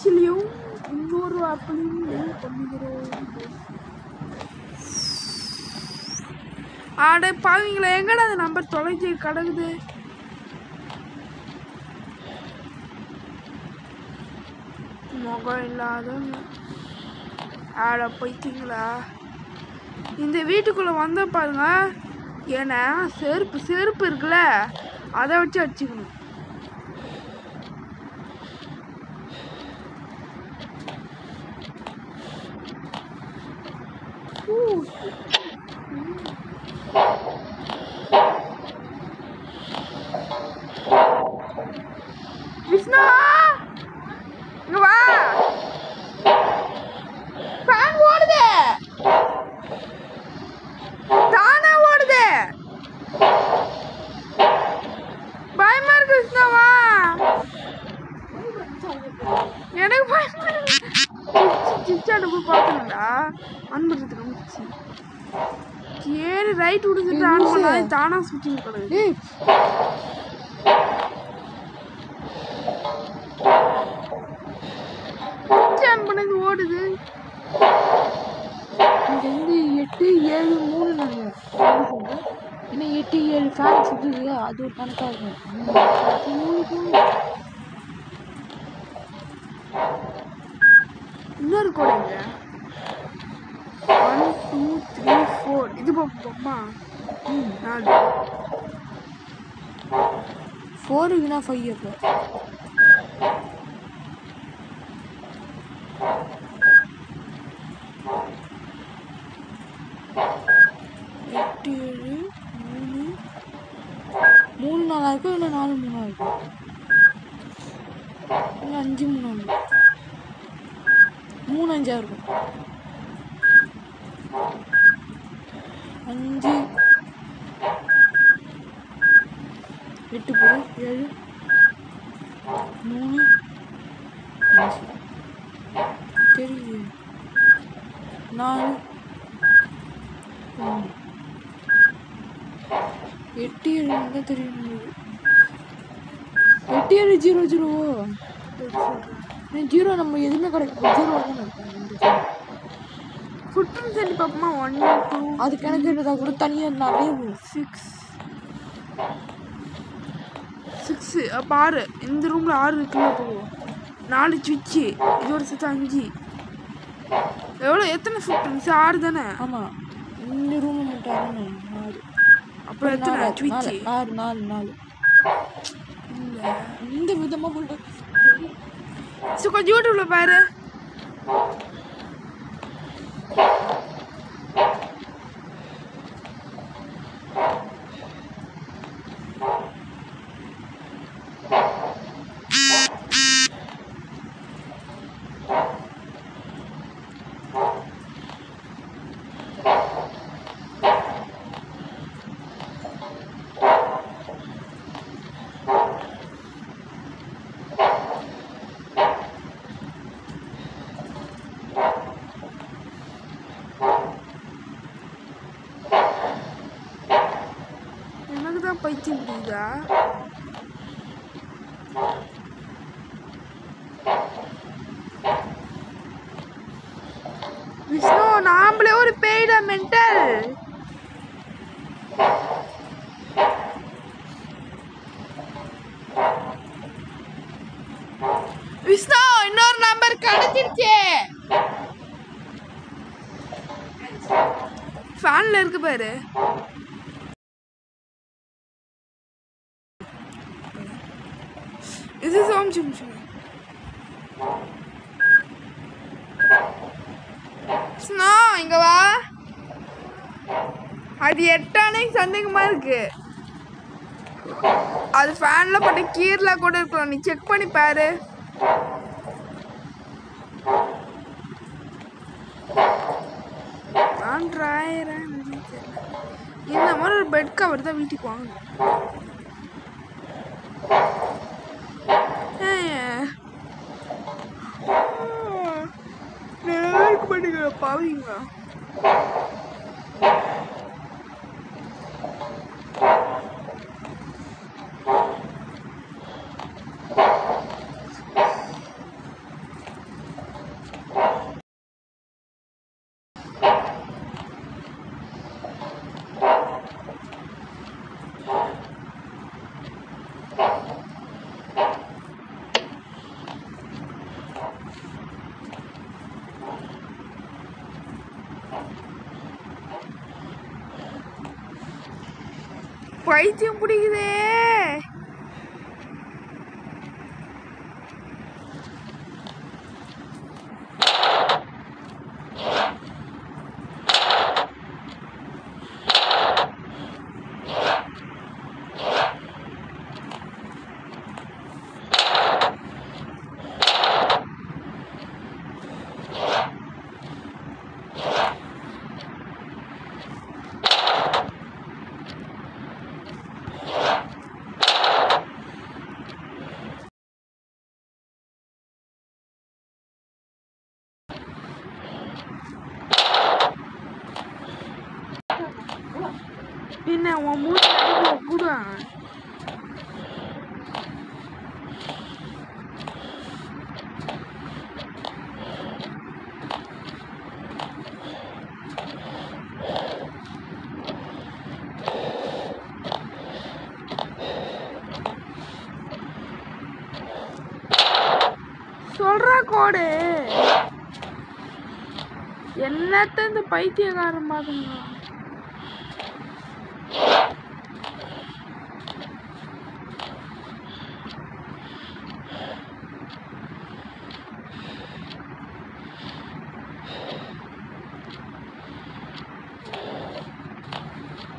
ஸ்விட்ச்லேயும் இன்னொரு ஆப்லையும் பண்ணுகிறோம் ஆட பாவீங்களா எங்கடா அந்த நம்பர் தொலைஞ்சி கிடக்குது முகம் இல்லாதவங்க ஆட போய்த்தீங்களா இந்த வீட்டுக்குள்ளே வந்த பாருங்க ஏன்னா செருப்பு செருப்பு இருக்குல்ல அதை வச்சு அடிச்சுக்கணும் ஊ. விஷ்ணு இங்க வா ஃபேன் ஓடுது தானா ஓடுது பயமா இருக்கு விஷ்ணுவா எனக்கு பயமா இருக்கு சிச்சாண்ட போய் பார்க்கணும்டா ஆன் பண்ணுறதுக்கு முடிச்சு ஏறி ரைட் விடுங்கிட்டு ஆன் பண்ணா தானா சுற்றி கிடக்கு டேய் ஆன் பண்ணது ஓடுது இங்க வந்து எட்டு ஏழு மூணு நினைக்கிறேன் என்ன எட்டு ஏழு ஃபேன் சுற்றுது அது ஒரு கணக்காக இருக்கும் மூணு, பத்து, மூணு, மூணு. இன்னொரு கோடு எங்க ஒன் டூ த்ரீ ஃபோர் இது பாப்போமா ம் நாலு ஃபோருக்குனா ஃபைவ் அப்போ எட்டு ஏழு மூணு மூணு நாளா இருக்கும் இல்லை நாலு மூணா இருக்கும் இல்லை அஞ்சு மூணா இருக்கும் மூணு அஞ்சா இருக்கும் அஞ்சு எட்டு போடு ஏழு மூணு அஞ்சு தெரியல நாலு மூணு எட்டு ஏழு தான் தெரியும் நம்மளுக்கு. எட்டு ஏழு ஜீரோ ஜீரோவோ ஜீரோ நம்ம எதுவுமே கிடைக்கும் ஜீரோ தான் இருக்கும் இந்த zero. ஃபுட்பிரிண்ட் சொல்லி பார்ப்போமா ஒன் டூ அது கணக்கு இருந்தால் கூட தனியாக நிறைய வரும். சிக்ஸ் சிக்ஸு அப்போ ஆறு இந்த ரூமில் ஆறு இருக்குல்ல போவோம் நாலு சுவிட்சு இதோட சேர்த்து அஞ்சு எவ்வளோ எத்தனை ஃபுட்பிரிண்ட்ஸ் ஆறு தானே ஆமாம் இந்த ரூம் மட்டும் ஆறு நாலு அப்புறம் எத்தனை நாலு, சுவிட்சு நாலு நாலு நாலு இல்லை இந்த விதமாக போட்டு சரி கொஞ்சம் யூடியூப்ல பாரு எனக்கு தான் பைத்தியம் பிடிக்குதா விஷ்ணு நாமளே ஒரு பேய்டா மென்டல் விஷ்ணு இன்னொரு நம்பர் கிடைச்சிருச்சு ஃபேன்ல இருக்கு பாரு இது சோமிச்சு ஸ்னோ இங்க வா அது எட்டானே சந்தேகமா இருக்கு அது ஃபேன்ல போட்ட கீர்ல கூட இருக்கலாம் நீ செக் பண்ணி பாரு நான் ட்ராயரேன் இந்த மாதிரி ஒரு பெட் கவர் தான் வீட்டுக்கு வாங்கணும் ஏன்? நல்லா இருக்க மாட்டேங்கிற பாவீங்களா பைத்தியம் பிடிக்குதே பின்ன உன் மூச்சு அடிக்க கூட சொல்றா கோடு என்னத்த இந்த பைத்தியக்காரன் பாத்துங்க